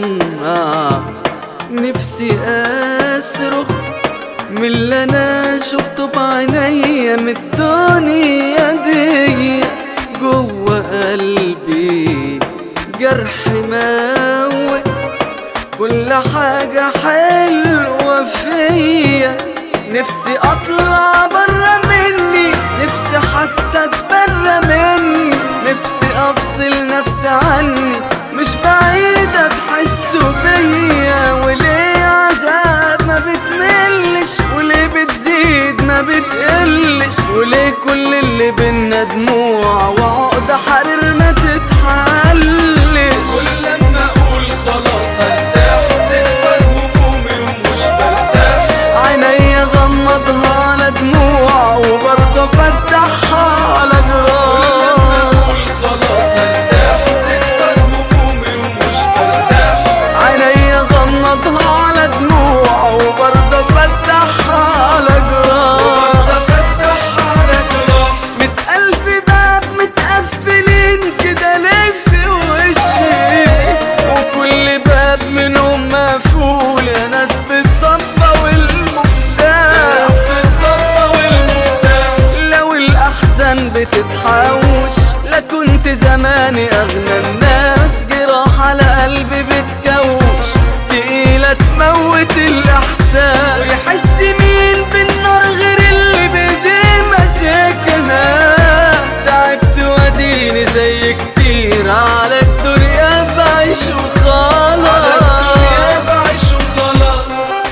ادمع نفسي اصرخ من اللي انا شفته بعينيا من الدنيا دي جوه قلبي جرح موت كل حاجة حلوة فيا نفسي اطلع برا مني نفسي حتى اتبرى مني نفسي افصل نفسي عني مش بعيدة تحسوا بيا وليه عذاب ما بتملش وليه بتزيد ما بتقلش وليه كل اللي بينا دموع وعقد حرير ما تتحلش كل لما اقول خلاص هرتاح تكبر همومي ومش برتاح عيني غمضها على دموع وبرضه فتحها على كل لما جراح اقول خلاص هرتاح تكبر همومي ومش برتاح عيني غمضها على دموع وبرضه فتحها على جراح وبرضه فتح على جراح ميت ألف باب متقفلين كده ليه في وشي وكل باب منهم مقفول يا ناس بالضبة والمفتاح ناس بالضبة والمفتاح لو الأحزان بتتحوش لا كنت زماني أغنى الناس جراح على قلبي بتكوش تقيلة تموت الإحساس ويحس مين بالنار غير اللي بإيديه ماسكها تعبت واديني زي كتير على الدنيا بعيش على الدنيا وخلاص بعيش وخلاص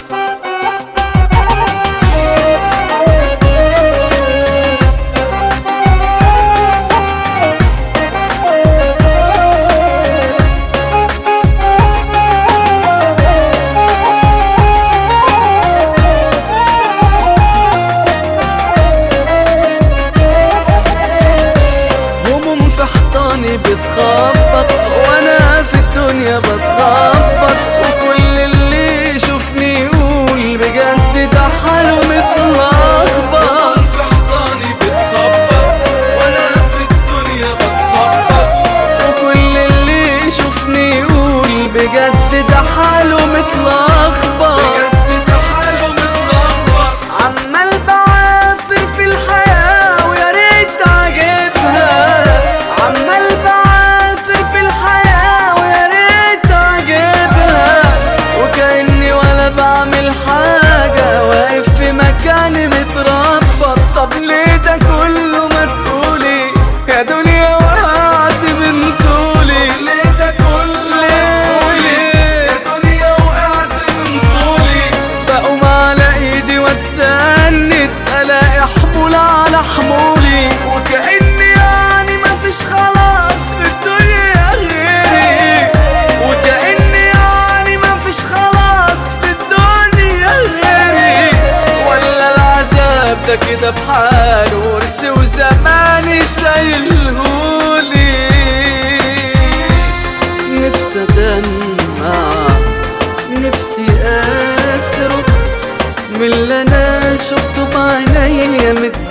هموم في حيطاني بتخبط وانا في الدنيا بتخبط وكل اللي يشوفني يقول بجد ده حاله متلخبط في حضاني بتخبط وانا في الدنيا بتخبط وكل اللي يشوفني يقول بجد ده حاله متلخبط بجد ده حاله متلخبط عمال بعافر في الحياة ويا ريت عاجبها عمال بعافر في الحياة ويا ريت عاجبها وكأني ولا بعمل حاجة واقف في مكاني متربط طب ليه ده كله ما تقولي يا دنيا وقعت من طولي ليه ده كله ليه ليه يا دنيا وقعت من طولي بقوم على ايدي واتسند الاقي حمول على حمولي وكأني يعني مفيش خلاص في الدنيا غيري وكأني يعني مفيش خلاص في الدنيا غيري ولا العذاب ده كده بحاله ورث وزماني شايلهولي نفسي ادمع نفسي اصرخ من اللي انا شفته بعينيا من